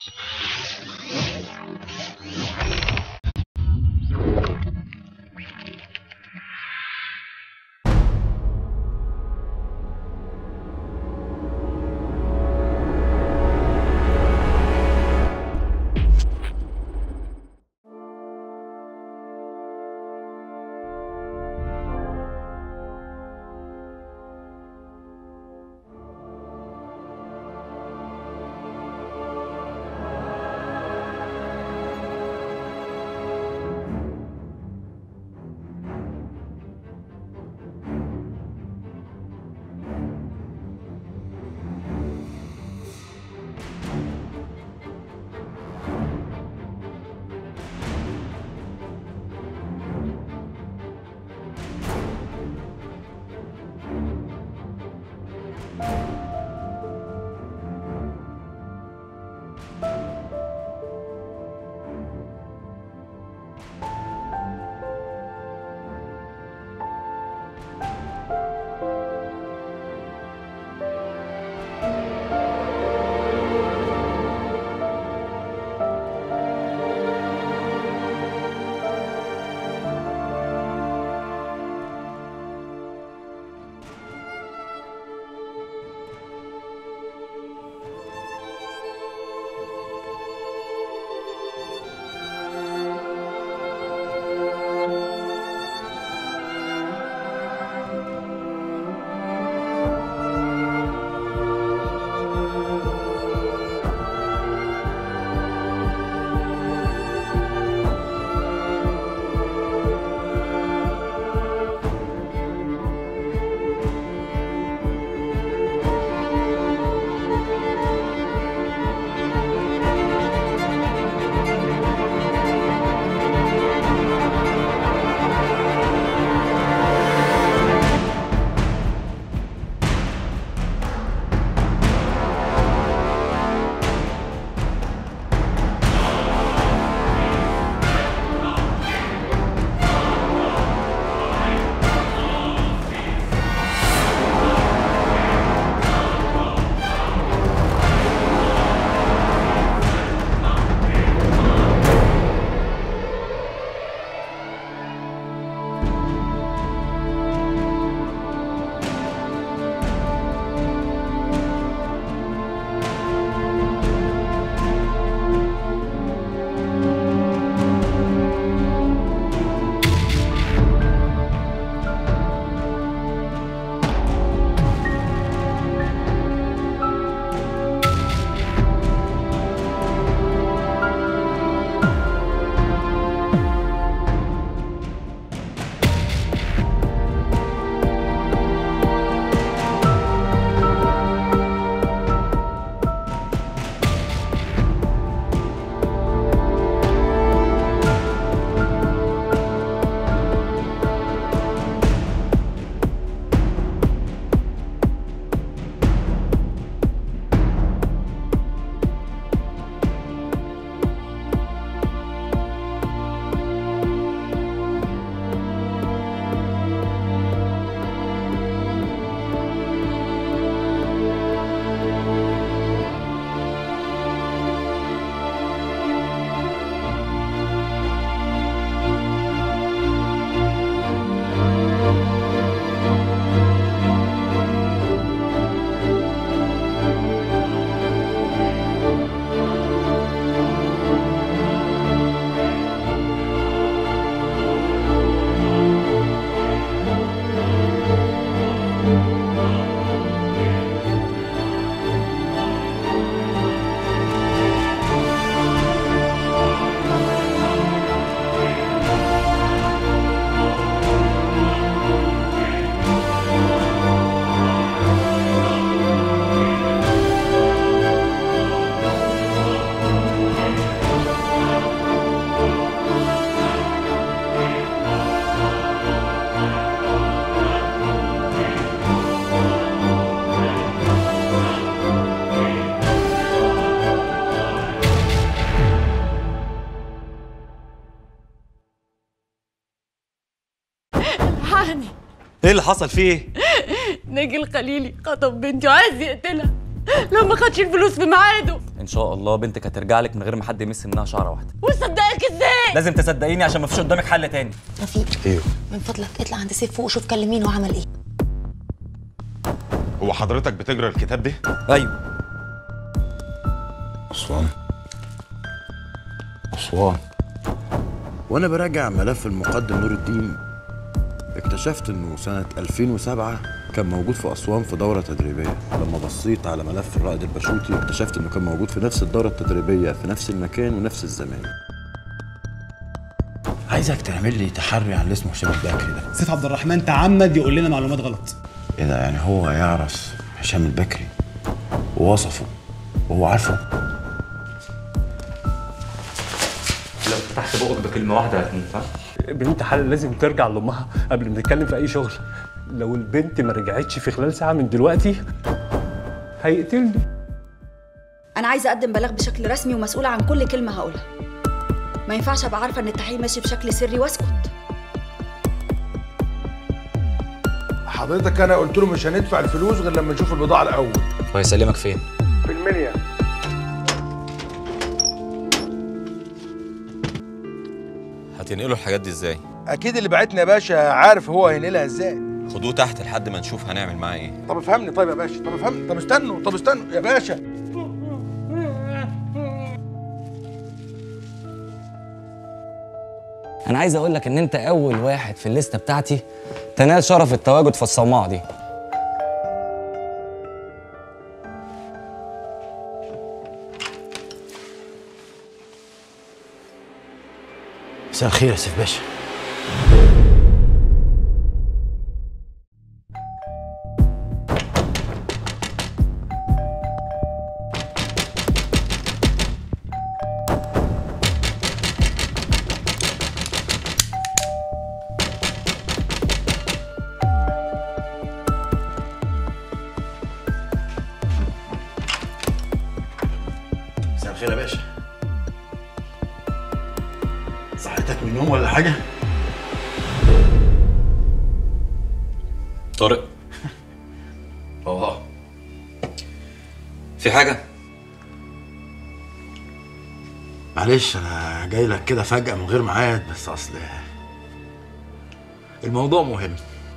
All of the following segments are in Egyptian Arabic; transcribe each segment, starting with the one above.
ايه اللي حصل فيه ناجي الخليلي خطب بنتي وعايز يقتلها لو ما خدش الفلوس في ميعاده ان شاء الله بنتك هترجع لك من غير ما حد يمس منها شعره واحده وصدقك ازاي لازم تصدقيني عشان ما فيش قدامك حل تاني رفيق ايوه من فضلك اطلع عند سيف فوق وشوف كلم مين وعمل ايه هو حضرتك بتجري الكتاب ده ايوه أسوان أسوان وأنا براجع ملف المقدم نور الدين اكتشفت إنه سنة 2007 كان موجود في أسوان في دورة تدريبية لما بصيت على ملف الرائد البشوتي اكتشفت إنه كان موجود في نفس الدورة التدريبية في نفس المكان ونفس الزمان عايزك تعمل لي تحري عن اللي اسمه هشام البكري ده سيف عبد الرحمن تعمد يقول لنا معلومات غلط ايه ده يعني هو يعرف هشام البكري ووصفه وهو عارفه لو فتحت بقك بكلمه واحده هتموت ها بنت حلال لازم ترجع لامها قبل ما نتكلم في اي شغل لو البنت ما رجعتش في خلال ساعه من دلوقتي هيقتلني انا عايزه اقدم بلاغ بشكل رسمي ومسؤوله عن كل كلمه هقولها ما ينفعش ابقى عارفه ان التحقيق ماشي بشكل سري واسكت حضرتك انا قلت له مش هندفع الفلوس غير لما نشوف البضاعه الاول وهيسلمك فين في المنيا هتنقلوا الحاجات دي ازاي؟ اكيد اللي بعتنا يا باشا عارف هو هينقلها ازاي خدوه تحت لحد ما نشوف هنعمل معاه ايه طب افهمني طيب يا باشا طب افهمني طب استنوا طب استنوا يا باشا انا عايز اقول لك ان انت اول واحد في الليسته بتاعتي تنال شرف التواجد في الصومعه دي مساء الخير يا سيف باشا مساء الخير يا باشا صحتك من النوم ولا حاجة؟ طارق اه في حاجه معلش انا جاي لك كده فجأة من غير ميعاد بس اصل الموضوع مهم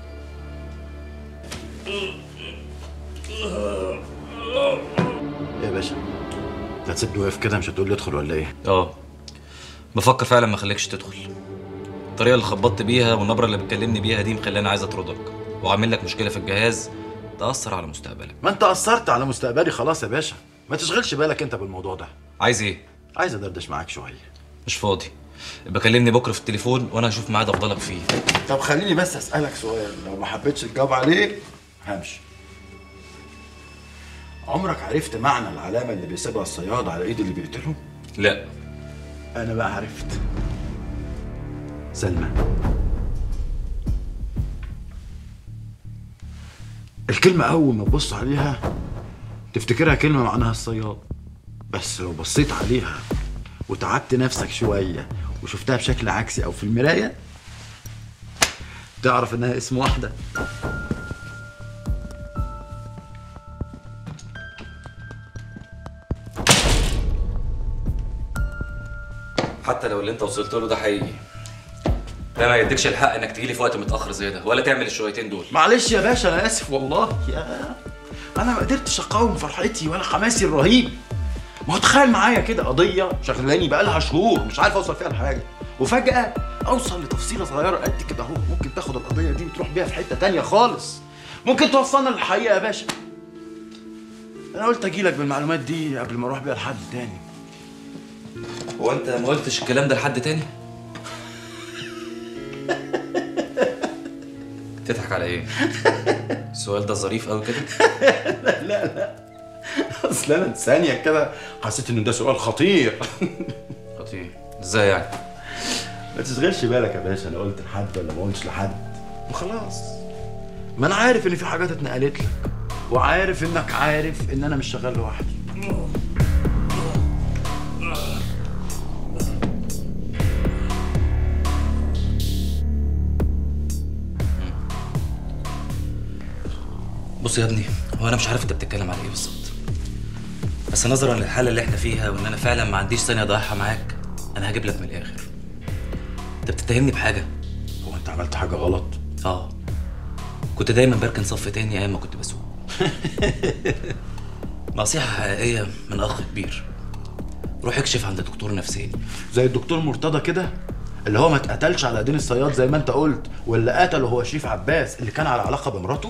يا باشا لا تسيبني واقف كده مش هتقول لي ادخل ولا ايه؟ اه بفكر فعلا ما اخليكش تدخل الطريقه اللي خبطت بيها والنبره اللي بتكلمني بيها دي مخلاني عايز اطردك وعامل لك مشكله في الجهاز تاثر على مستقبلك ما انت اثرت على مستقبلي خلاص يا باشا ما تشغلش بالك انت بالموضوع ده عايز ايه عايز ادردش معاك شويه مش فاضي يبقى كلمني بكره في التليفون وانا هشوف ميعاد افضلك فيه طب خليني بس اسالك سؤال لو ما حبيتش تجاوب عليه همشي عمرك عرفت معنى العلامه اللي بيسيبها الصياد على ايد اللي بيقتله لا انا بقى عرفت سلمى الكلمة أول ما تبص عليها تفتكرها كلمة معناها الصياد بس لو بصيت عليها وتعبت نفسك شوية وشفتها بشكل عكسي أو في المراية تعرف إنها اسم واحدة حتى لو اللي انت وصلت له ده حقيقي ده ما يديكش الحق انك تجيلي في وقت متاخر زي ده ولا تعمل الشويتين دول معلش يا باشا أنا آسف والله يا أنا ما قدرتش أقاوم فرحتي ولا حماسي الرهيب ما هو تخيل معايا كده قضية شغلاني بقالها شهور مش عارف أوصل فيها لحاجة وفجأة أوصل لتفصيلة صغيرة قد كده أهو ممكن تاخد القضية دي وتروح بيها في حتة تانية خالص ممكن توصلنا للحقيقة يا باشا أنا قلت أجيلك بالمعلومات دي قبل ما أروح بيها لحد تاني هو انت ما قلتش الكلام ده لحد تاني تضحك على ايه السؤال ده ظريف قوي كده لا لا أصل أنا ثانية كده حسيت إن ده سؤال خطير خطير ازاي يعني ما تشغلش بالك يا باشا انا قلت لحد ولا ما قلتش لحد وخلاص ما انا عارف ان في حاجات اتنقلت لك وعارف انك عارف ان انا مش شغال لوحدي بص يا ابني هو انا مش عارف انت بتتكلم على ايه بالظبط بس نظرا للحاله اللي احنا فيها وان انا فعلا ما عنديش ثانيه اضيعها معاك انا هجيب لك من الاخر انت بتتهمني بحاجه هو انت عملت حاجه غلط اه كنت دايما بركن صف تاني ايام ما كنت بسوق نصيحه حقيقيه من اخ كبير روح اكشف عند دكتور نفساني زي الدكتور مرتضى كده اللي هو ما اتقتلش على ايدين الصياد زي ما انت قلت واللي قتله هو شريف عباس اللي كان على علاقه بمراته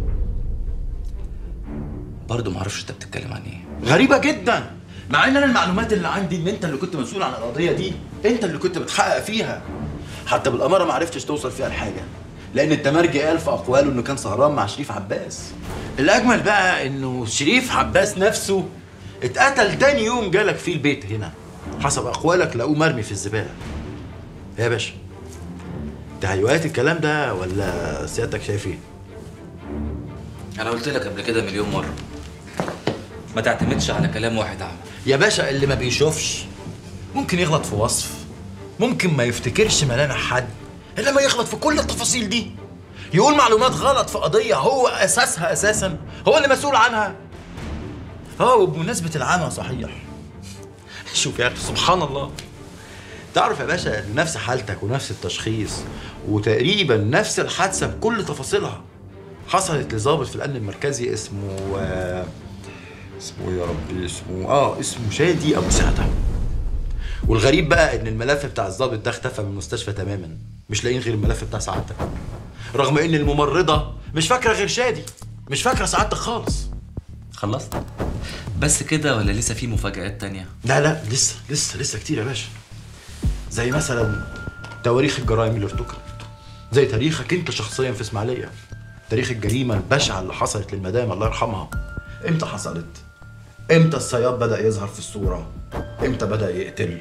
برضه معرفش انت بتتكلم عن ايه غريبه جدا مع ان انا المعلومات اللي عندي ان انت اللي كنت مسؤول عن القضيه دي انت اللي كنت بتحقق فيها حتى بالاماره ما عرفتش توصل فيها لحاجه لان التمرجي قال في اقواله انه كان سهران مع شريف عباس الاجمل بقى انه شريف عباس نفسه اتقتل تاني يوم جالك فيه البيت هنا حسب اقوالك لقوه مرمي في الزباله يا باشا تهيؤات الكلام ده ولا سيادتك شايف ايه انا قلت لك قبل كده مليون مره ما تعتمدش على كلام واحد اعمى يا باشا اللي ما بيشوفش ممكن يغلط في وصف ممكن ما يفتكرش ملامح حد الا ما يغلط في كل التفاصيل دي يقول معلومات غلط في قضيه هو اساسها اساسا هو اللي مسؤول عنها اه وبمناسبه العمى صحيح شوف يا اخي سبحان الله تعرف يا باشا إن نفس حالتك ونفس التشخيص وتقريبا نفس الحادثه بكل تفاصيلها حصلت لظابط في الامن المركزي اسمه آه، اسمه إيه يا ربي اسمه اه اسمه شادي ابو سعده والغريب بقى ان الملف بتاع الضابط ده اختفى من المستشفى تماما مش لاقيين غير الملف بتاع سعادتك رغم ان الممرضه مش فاكره غير شادي مش فاكره سعادتك خالص خلصت بس كده ولا لسه في مفاجآت تانية لا لا لسه لسه لسه كتير يا باشا زي مثلا تواريخ الجرائم اللي ارتكبت زي تاريخك انت شخصيا في اسماعيليه تاريخ الجريمه البشعه اللي حصلت للمدام الله يرحمها امتى حصلت امتى الصياد بدا يظهر في الصوره امتى بدا يقتل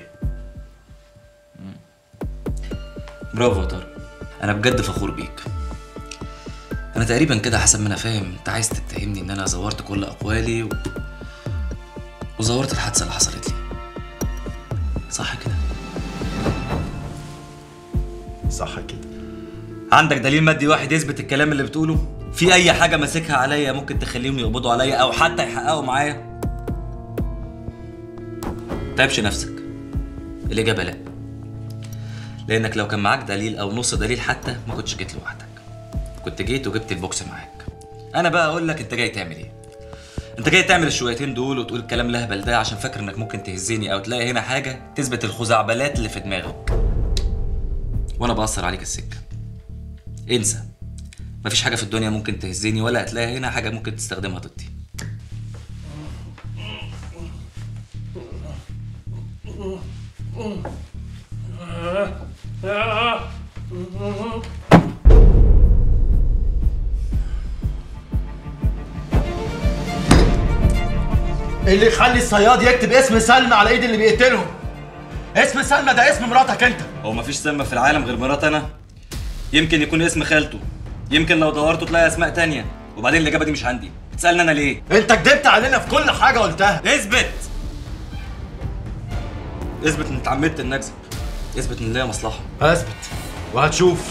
برافو يا طارق انا بجد فخور بيك انا تقريبا كده حسب ما انا فاهم انت عايز تتهمني ان انا زورت كل اقوالي و... وزورت الحادثه اللي حصلت لي صح كده صح كده عندك دليل مادي واحد يثبت الكلام اللي بتقوله في اي حاجه ماسكها عليا ممكن تخليهم يقبضوا عليا او حتى يحققوا معايا تعبش نفسك الاجابه لا لانك لو كان معاك دليل او نص دليل حتى ما كنتش جيت لوحدك كنت جيت وجبت البوكس معاك انا بقى اقول لك انت جاي تعمل ايه انت جاي تعمل الشويتين دول وتقول الكلام الاهبل ده عشان فاكر انك ممكن تهزني او تلاقي هنا حاجه تثبت الخزعبلات اللي في دماغك وانا بأثر عليك السكه انسى مفيش حاجه في الدنيا ممكن تهزني ولا هتلاقي هنا حاجه ممكن تستخدمها ضدي اللي يخلي الصياد يكتب اسم سلمى على ايد اللي بيقتلهم اسم سلمى ده اسم مراتك انت هو مفيش سلمى في العالم غير مرات انا يمكن يكون اسم خالته يمكن لو دورته تلاقي اسماء تانية وبعدين الاجابه دي مش عندي تسالني انا ليه انت كدبت علينا في كل حاجه قلتها اثبت اثبت ان اتعمدت ان اكذب اثبت ان ليا مصلحه اثبت وهتشوف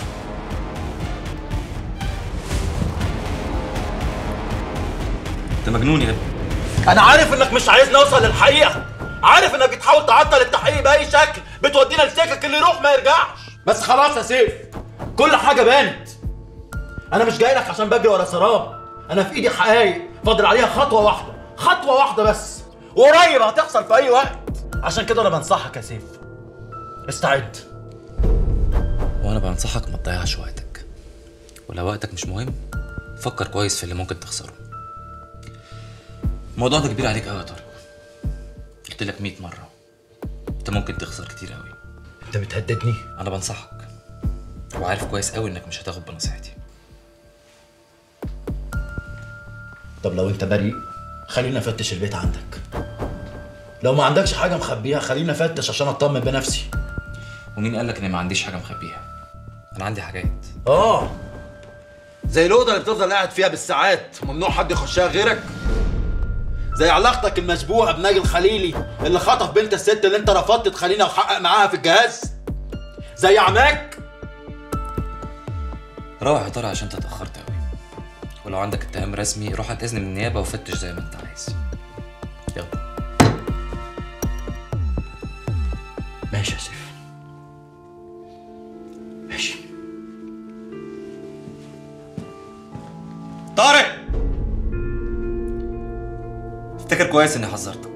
انت مجنون يا ابني انا عارف انك مش عايزني اوصل للحقيقه عارف انك بتحاول تعطل التحقيق باي شكل بتودينا لسكك اللي يروح ما يرجعش بس خلاص يا سيف كل حاجه بانت انا مش جاي لك عشان بجري ورا سراب انا في ايدي حقايق فاضل عليها خطوه واحده خطوه واحده بس وقريب هتحصل في اي وقت عشان كده انا بنصحك يا سيف استعد وانا بنصحك ما تضيعش وقتك ولو وقتك مش مهم فكر كويس في اللي ممكن تخسره الموضوع ده كبير عليك قوي يا طارق قلت لك 100 مره انت ممكن تخسر كتير قوي انت بتهددني انا بنصحك وعارف كويس قوي انك مش هتاخد بنصيحتي طب لو انت بريء خلينا افتش البيت عندك لو ما عندكش حاجه مخبيها خلينا افتش عشان اطمن بنفسي ومين قال لك اني ما عنديش حاجه مخبيها انا عندي حاجات اه زي الاوضه اللي بتفضل قاعد فيها بالساعات ممنوع حد يخشها غيرك زي علاقتك المشبوهه بناجي الخليلي اللي خطف بنت الست اللي انت رفضت تخلينا وحقق معاها في الجهاز زي عماك روح يا طارق عشان انت اتاخرت قوي ولو عندك اتهام رسمي روح هتأذن من النيابه وفتش زي ما انت عايز يلا ماشي يا سيف ماشي طارق افتكر كويس اني حذرتك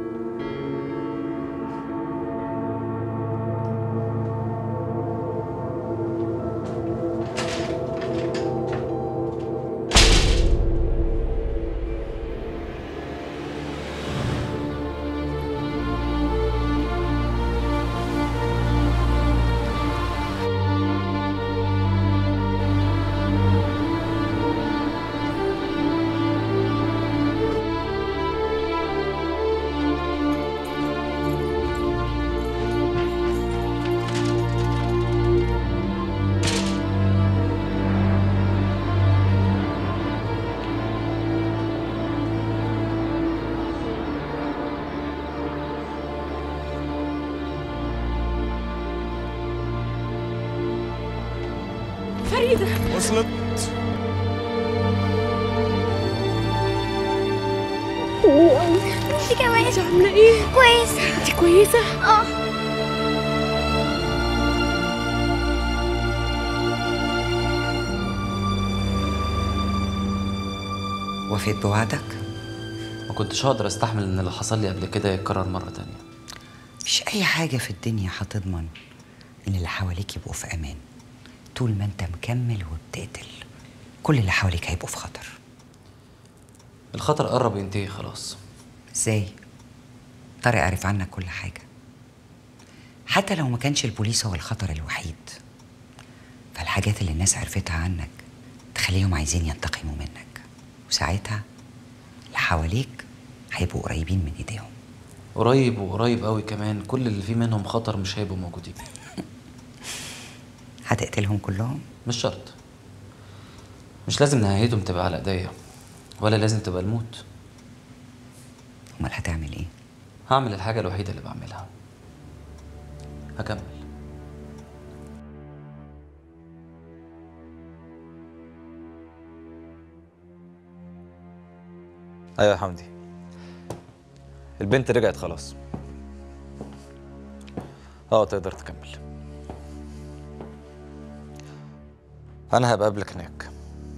فريدة وصلت انت كمان عاملة ايه؟ كويسة انت كويسة؟ اه وفيت بوعدك ما كنتش هقدر استحمل ان اللي حصل لي قبل كده يتكرر مرة تانية مش أي حاجة في الدنيا هتضمن إن اللي حواليك يبقوا في أمان طول ما أنت مكمل وبتقتل كل اللي حواليك هيبقوا في خطر الخطر قرب ينتهي خلاص إزاي؟ طارق عرف عنك كل حاجة حتى لو ما كانش البوليس هو الخطر الوحيد فالحاجات اللي الناس عرفتها عنك تخليهم عايزين ينتقموا منك وساعتها اللي حواليك هيبقوا قريبين من ايديهم قريب وقريب قوي كمان كل اللي فيه منهم خطر مش هيبقوا موجودين هتقتلهم كلهم مش شرط مش لازم نهايتهم تبقى على ايديا ولا لازم تبقى الموت امال هتعمل ايه هعمل الحاجة الوحيدة اللي بعملها هكمل ايوه يا حمدي البنت رجعت خلاص اه تقدر تكمل انا هبقى قبلك هناك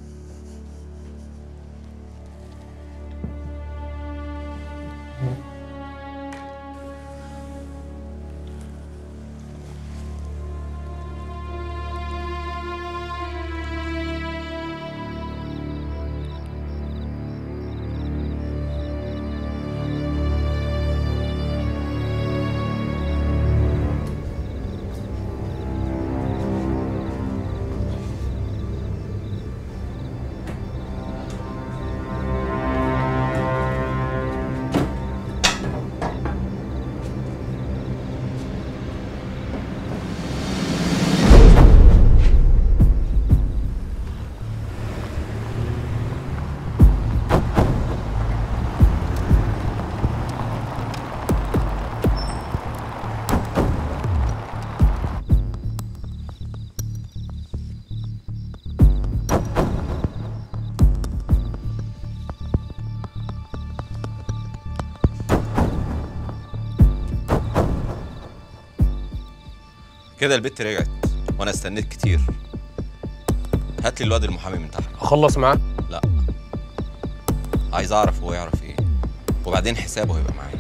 كده البت رجعت وانا استنيت كتير هات لي الواد المحامي من تحت اخلص معاه لا عايز اعرف هو يعرف ايه وبعدين حسابه هيبقى معايا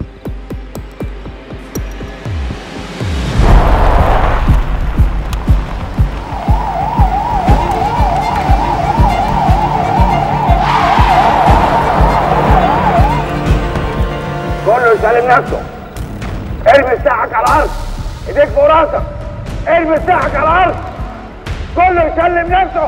كله يسلم نفسه ارمي سلاحك على الارض ايديك فوق راسك ارمي سلاحك على الارض كله يسلم نفسه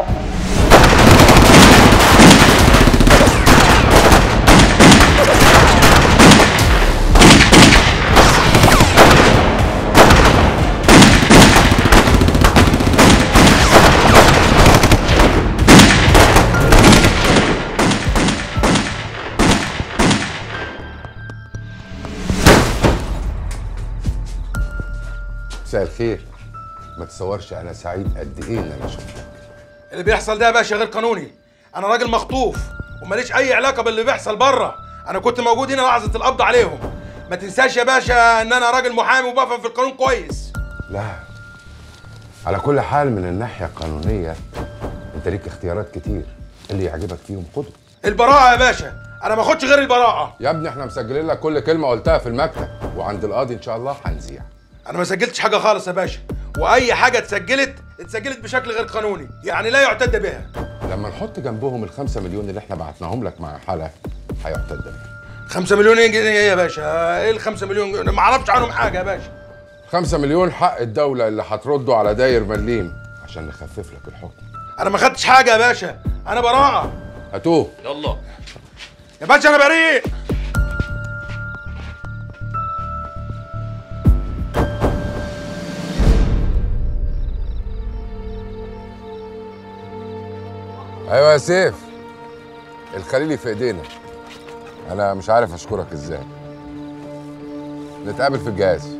مساء الخير ما تصورش انا سعيد قد ايه ان انا شفتك اللي بيحصل ده يا باشا غير قانوني انا راجل مخطوف وماليش اي علاقه باللي بيحصل بره انا كنت موجود هنا لحظه القبض عليهم ما تنساش يا باشا ان انا راجل محامي وبفهم في القانون كويس لا على كل حال من الناحيه القانونيه انت ليك اختيارات كتير اللي يعجبك فيهم خده البراءه يا باشا انا ما اخدش غير البراءه يا ابني احنا مسجلين لك كل كلمه قلتها في المكتب وعند القاضي ان شاء الله هنذيع انا ما سجلتش حاجه خالص يا باشا واي حاجه اتسجلت اتسجلت بشكل غير قانوني يعني لا يعتد بها لما نحط جنبهم الخمسة مليون اللي احنا بعتناهم لك مع حالة هيعتد بيها 5 مليون جنيه ايه يا باشا ايه ال 5 مليون جنيه ما اعرفش عنهم حاجه يا باشا 5 مليون حق الدولة اللي هترده على داير مليم عشان نخفف لك الحكم انا ما خدتش حاجه يا باشا انا براءه هاتوه يلا يا باشا انا بريء ايوه يا سيف الخليلي في ايدينا انا مش عارف اشكرك ازاي نتقابل في الجهاز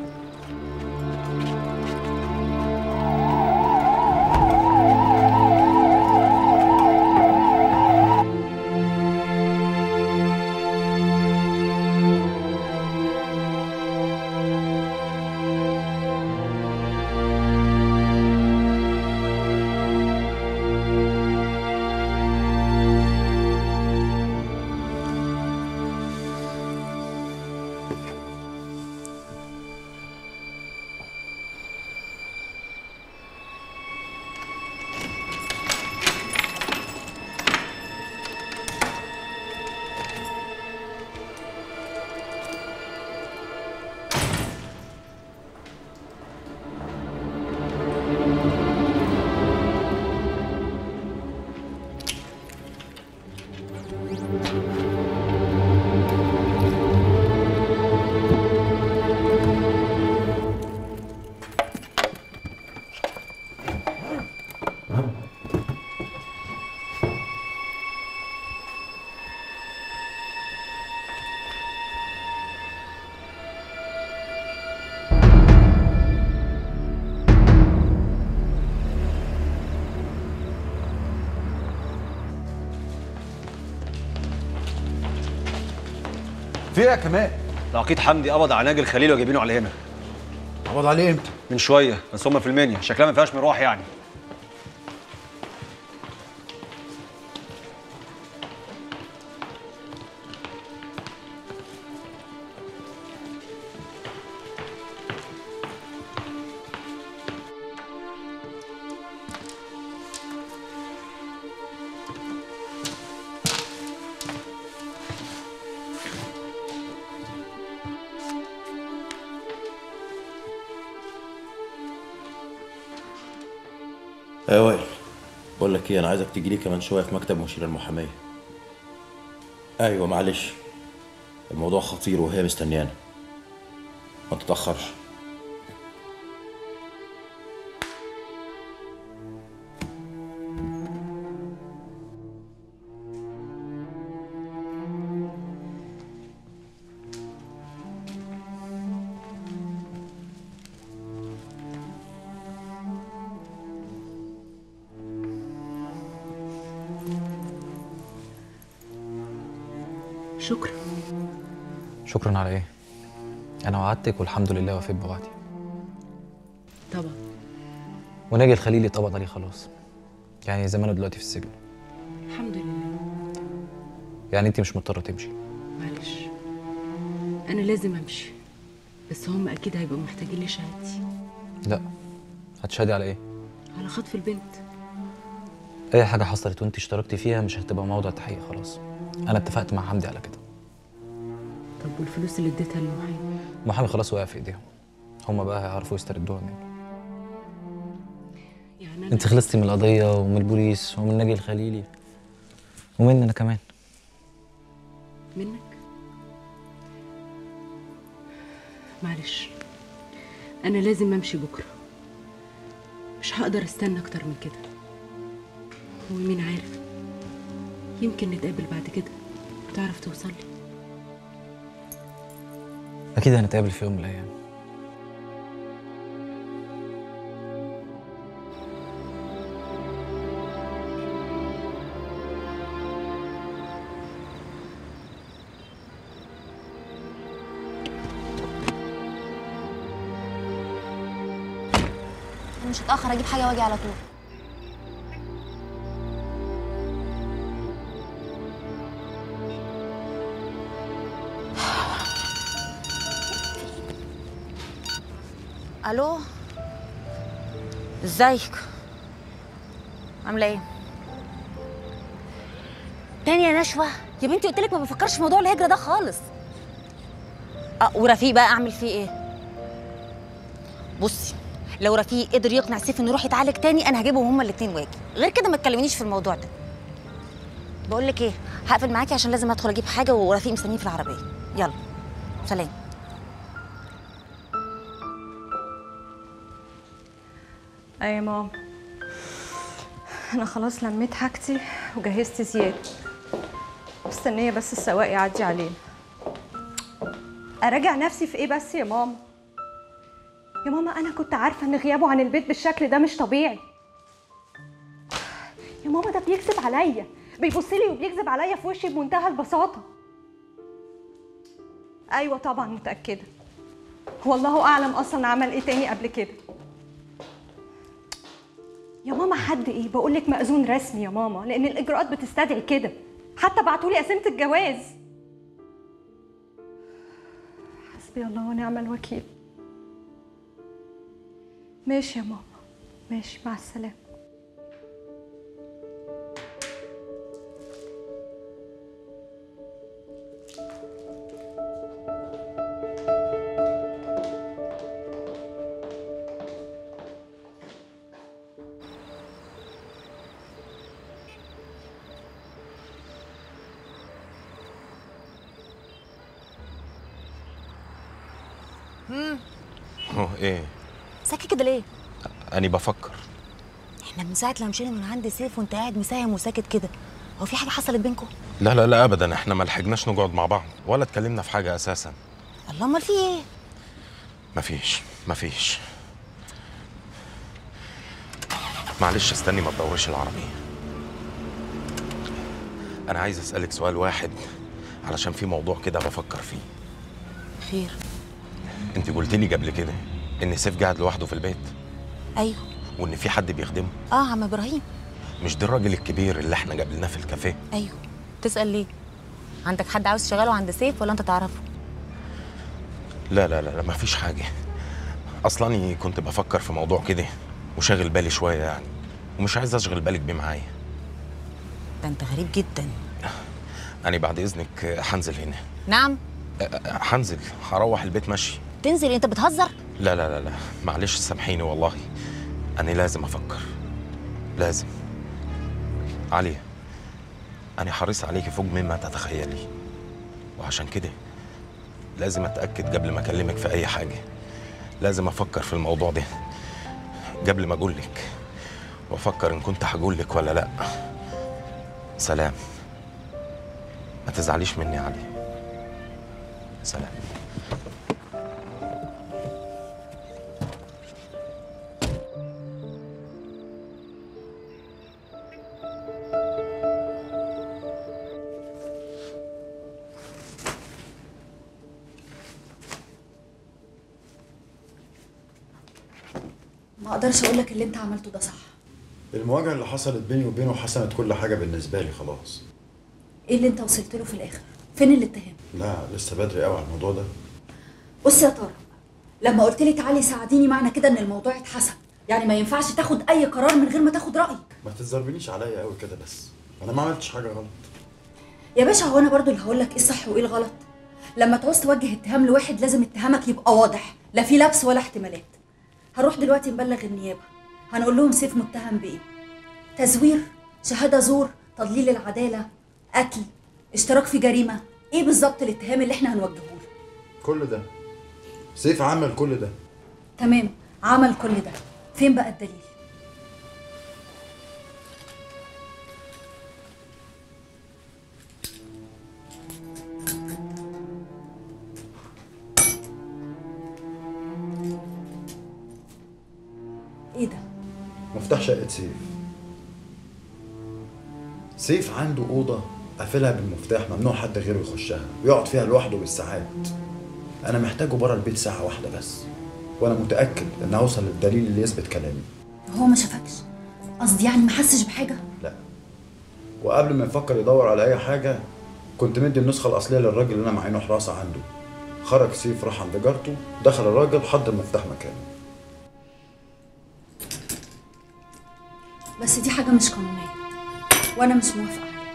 في ايه يا كمان؟ العقيد حمدي قبض على ناجي الخليل وجايبينه على هنا قبض عليه امتى؟ من شويه بس هم في المنيا شكلها ما فيهاش مروح يعني يا وائل بقول لك ايه انا عايزك تيجي لي كمان شويه في مكتب مشير المحاميه ايوه معلش الموضوع خطير وهي مستنيانا ما تتاخرش شكرا شكرا على ايه انا وعدتك والحمد لله وفيت بوعدي طبعا وناجي الخليلي اتقبض عليه خلاص يعني زمانه دلوقتي في السجن الحمد لله يعني انت مش مضطره تمشي معلش انا لازم امشي بس هم اكيد هيبقوا محتاجين لي شهادتي لا هتشهدي على ايه على خطف البنت اي حاجه حصلت وانت اشتركتي فيها مش هتبقى موضوع تحقيق خلاص انا اتفقت مع حمدي على كده طب والفلوس اللي اديتها للمحامي المحامي خلاص وقع في ايديهم هما بقى هيعرفوا يستردوها منه يعني انت خلصتي من القضيه ومن البوليس ومن ناجي الخليلي ومني انا كمان منك معلش انا لازم امشي بكره مش هقدر استنى اكتر من كده ومين عارف يمكن نتقابل بعد كده وتعرف توصل لي اكيد هنتقابل في يوم من الايام مش هتاخر اجيب حاجه واجي على طول الو ازيك عامله ايه تاني يا نشوى يا بنتي قلت لك ما بفكرش في موضوع الهجره ده خالص اه ورفيق بقى اعمل فيه ايه بصي لو رفيق قدر يقنع سيف انه يروح يتعالج تاني انا هجيبهم هما الاتنين واجي غير كده ما تكلمنيش في الموضوع ده بقول لك ايه هقفل معاكي عشان لازم ادخل اجيب حاجه ورفيق مستنيني في العربيه يلا سلام اي يا ماما انا خلاص لميت حاجتي وجهزت زياد مستنيه بس السواق يعدي علينا اراجع نفسي في ايه بس يا ماما يا ماما انا كنت عارفه ان غيابه عن البيت بالشكل ده مش طبيعي يا ماما ده بيكذب عليا بيبص لي وبيكذب عليا في وشي بمنتهى البساطه ايوه طبعا متاكده والله اعلم اصلا عمل ايه تاني قبل كده يا ماما حد ايه بقول لك مأذون رسمي يا ماما لان الاجراءات بتستدعي كده حتى بعتوا لي قسيمه الجواز حسبي الله ونعم الوكيل ماشي يا ماما ماشي مع السلامه امم هو ايه ساكت كده ليه اني بفكر احنا من ساعه لما مشينا من عند سيف وانت قاعد مساهم وساكت كده هو في حاجه حصلت بينكم لا لا لا ابدا احنا ما لحقناش نقعد مع بعض ولا اتكلمنا في حاجه اساسا الله امال في ايه مفيش مفيش معلش استني ما تدورش العربية أنا عايز أسألك سؤال واحد علشان في موضوع كده بفكر فيه خير أنت قلت لي قبل كده إن سيف قاعد لوحده في البيت ايوه وإن في حد بيخدمه اه عم ابراهيم مش ده الراجل الكبير اللي احنا قابلناه في الكافيه ايوه تسال ليه عندك حد عاوز تشغله عند سيف ولا انت تعرفه لا لا لا, لا مفيش حاجة أصلا أنا كنت بفكر في موضوع كده وشاغل بالي شوية يعني ومش عايز أشغل بالك بيه معايا ده انت غريب جدا أنا بعد إذنك هنزل هنا نعم هنزل هروح البيت ماشي تنزل انت بتهزر لا لا لا لا معلش سامحيني والله أنا لازم أفكر لازم عليا أنا حريص عليكي فوق مما تتخيلي وعشان كده لازم أتأكد قبل ما أكلمك في أي حاجة لازم أفكر في الموضوع ده قبل ما أقول لك وأفكر إن كنت هقول لك ولا لأ سلام ما تزعليش مني يا علي سلام ما اقدرش اقول لك اللي انت عملته ده صح المواجهة اللي حصلت بيني وبينه حسنت كل حاجة بالنسبة لي خلاص ايه اللي انت وصلت له في الاخر فين الاتهام لا لسه بدري قوي على الموضوع ده بص يا طارق لما قلت لي تعالي ساعديني معنى كده ان الموضوع اتحسن يعني ما ينفعش تاخد اي قرار من غير ما تاخد رايي ما تتزربنيش عليا قوي كده بس انا ما عملتش حاجة غلط يا باشا هو انا برضو اللي هقول لك ايه الصح وايه الغلط لما تعوز توجه اتهام لواحد لازم اتهامك يبقى واضح لا في لبس ولا احتمالات هنروح دلوقتي نبلغ النيابه هنقول لهم سيف متهم بايه تزوير شهاده زور تضليل العداله قتل اشتراك في جريمه ايه بالظبط الاتهام اللي احنا هنوجهه له كل ده سيف عمل كل ده تمام عمل كل ده فين بقى الدليل ايه ده مفتاح شقة سيف سيف عنده أوضة قافلها بالمفتاح ممنوع حد غيره يخشها ويقعد فيها لوحده بالساعات أنا محتاجه بره البيت ساعة واحدة بس وأنا متأكد إن هوصل للدليل اللي يثبت كلامي هو ما شافكش قصدي يعني ما حسش بحاجه لا وقبل ما يفكر يدور على اي حاجه كنت مدي النسخه الاصليه للراجل اللي انا معينه حراسه عنده خرج سيف راح عند جارته دخل الراجل حط المفتاح مكانه بس دي حاجه مش قانونيه وانا مش موافقه عليها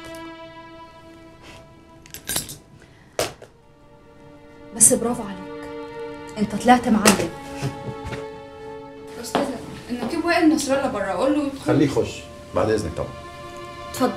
بس برافو عليك انت طلعت معلم استاذه النقيب وائل نصر الله بره اقول له يدخل خليه يخش بعد اذنك طبعا اتفضل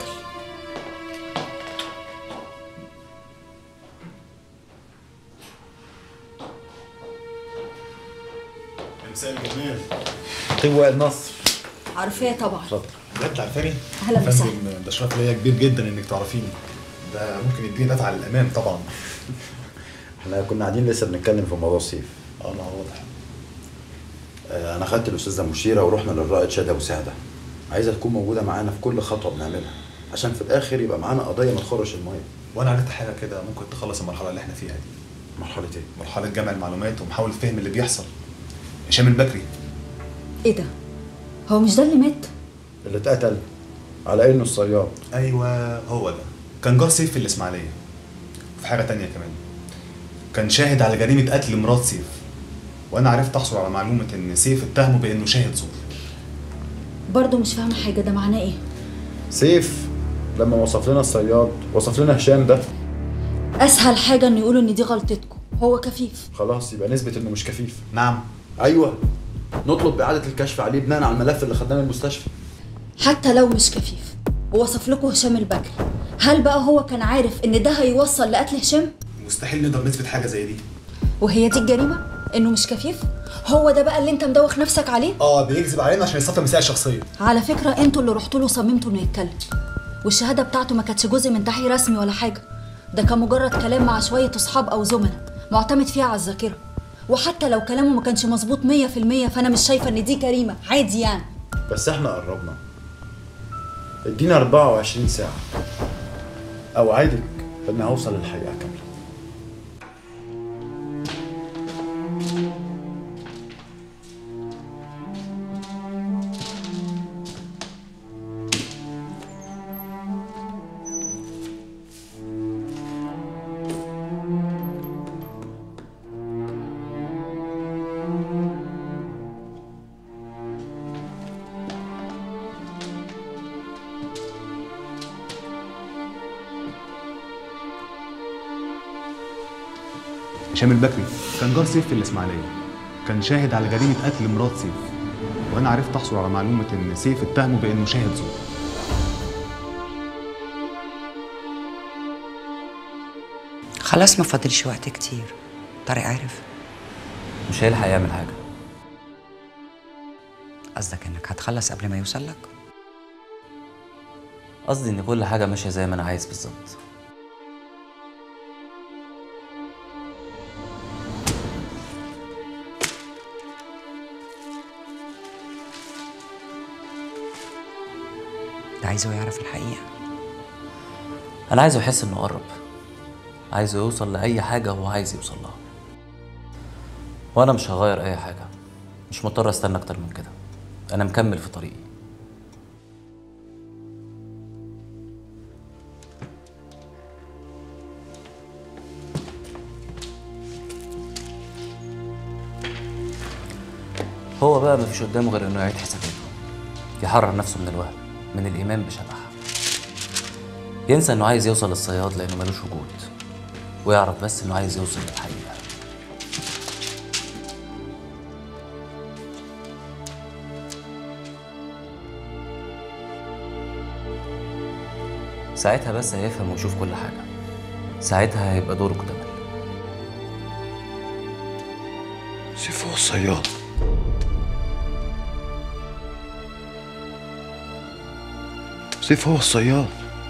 مساء الجمال طيب وائل نصر عارفاه طبعا اتفضل بجد عارفاني؟ أهلاً يا وسهلاً. فندم، ده شرف ليا كبير جدا انك تعرفيني ده ممكن يديني دفعه للامام طبعا احنا كنا قاعدين لسه بنتكلم في موضوع سيف اه انا واضح آه، انا خدت الاستاذه مشيره ورحنا للرائد شادي ابو سعده عايزه تكون موجوده معانا في كل خطوه بنعملها عشان في الاخر يبقى معانا قضيه ما تخرش الميه وانا عرفت حاجه كده ممكن تخلص المرحله اللي احنا فيها دي مرحله ايه مرحله جمع المعلومات ومحاوله فهم اللي بيحصل هشام البكري ايه ده هو مش ده اللي مات اللي اتقتل على انه الصياد ايوه هو ده كان جار سيف في الاسماعيليه وفي حاجه تانية كمان كان شاهد على جريمه قتل مرات سيف وانا عرفت احصل على معلومه ان سيف اتهمه بانه شاهد زور برضه مش فاهمه حاجه ده معناه ايه سيف لما وصف لنا الصياد وصف لنا هشام ده اسهل حاجه انه يقولوا ان دي غلطتكم هو كفيف خلاص يبقى نثبت انه مش كفيف نعم ايوه نطلب اعاده الكشف عليه بناء على الملف اللي خدناه من المستشفى حتى لو مش كفيف ووصف لكم هشام البكري هل بقى هو كان عارف ان ده هيوصل لقتل هشام مستحيل نقدر نثبت حاجه زي دي وهي دي الجريمه انه مش كفيف هو ده بقى اللي انت مدوخ نفسك عليه اه بيكذب علينا عشان يصفي المسائل الشخصيه على فكره انتوا اللي رحتوا له وصممتوا انه يتكلم والشهاده بتاعته ما كانتش جزء من تحقيق رسمي ولا حاجه ده كان مجرد كلام مع شويه اصحاب او زملاء معتمد فيها على الذاكره وحتى لو كلامه ما كانش مظبوط 100% فانا مش شايفه ان دي جريمه عادي يعني بس احنا قربنا ادينا 24 ساعه اوعدك ان هوصل للحقيقه كامله هشام البكري كان جار سيف في الاسماعيليه كان شاهد على جريمه قتل مرات سيف وانا عرفت احصل على معلومه ان سيف اتهمه بانه شاهد زور خلاص ما فاضلش وقت كتير طارق عارف مش هيلحق يعمل حاجه قصدك انك هتخلص قبل ما يوصل لك قصدي ان كل حاجه ماشيه زي ما انا عايز بالظبط انت عايزه يعرف الحقيقه انا عايزه يحس انه قرب عايزه يوصل لاي حاجه هو عايز يوصل لها وانا مش هغير اي حاجه مش مضطر استنى اكتر من كده انا مكمل في طريقي هو بقى مفيش قدامه غير انه يعيد حساباته يحرر نفسه من الوهم من الايمان بشبح ينسى انه عايز يوصل للصياد لانه ملوش وجود ويعرف بس انه عايز يوصل للحقيقه ساعتها بس هيفهم ويشوف كل حاجه ساعتها هيبقى دوره اكتمل سيف هو الصياد سيف هو الصياد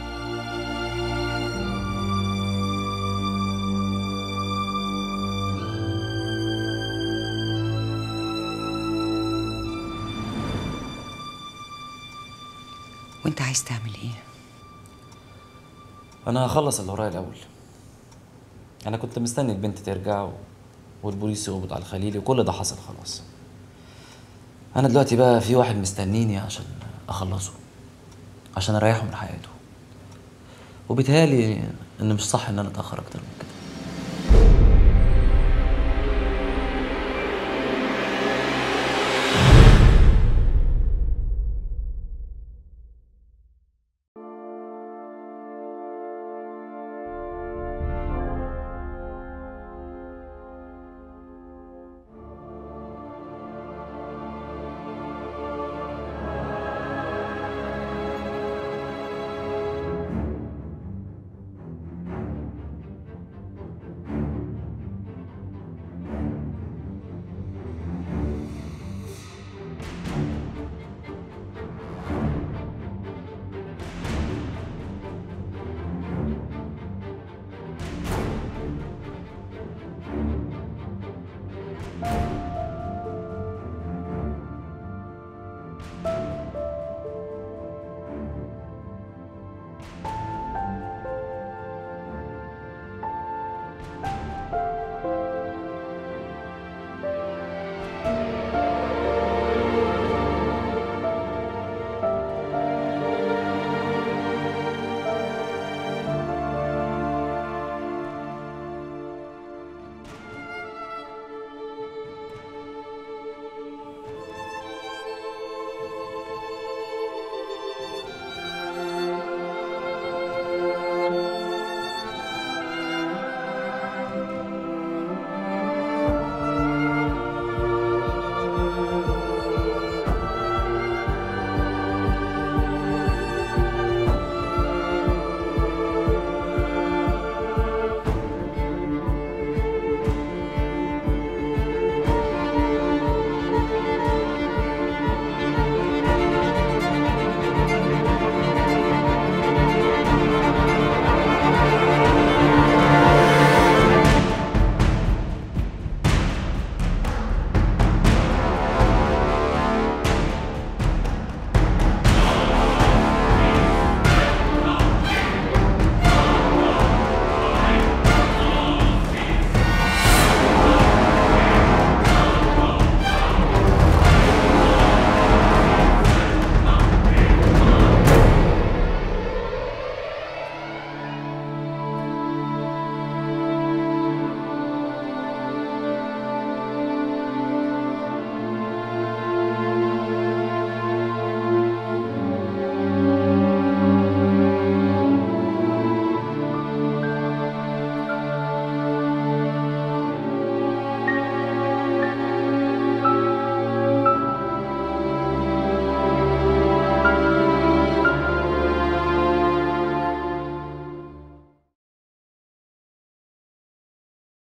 وانت عايز تعمل ايه انا هخلص اللي ورايا الاول انا كنت مستني البنت ترجع و... والبوليس يقبض على خليلي وكل ده حصل خلاص انا دلوقتي بقى في واحد مستنيني عشان اخلصه عشان اريحه من حياته وبيتهيألي ان مش صح ان انا اتاخر اكتر من كده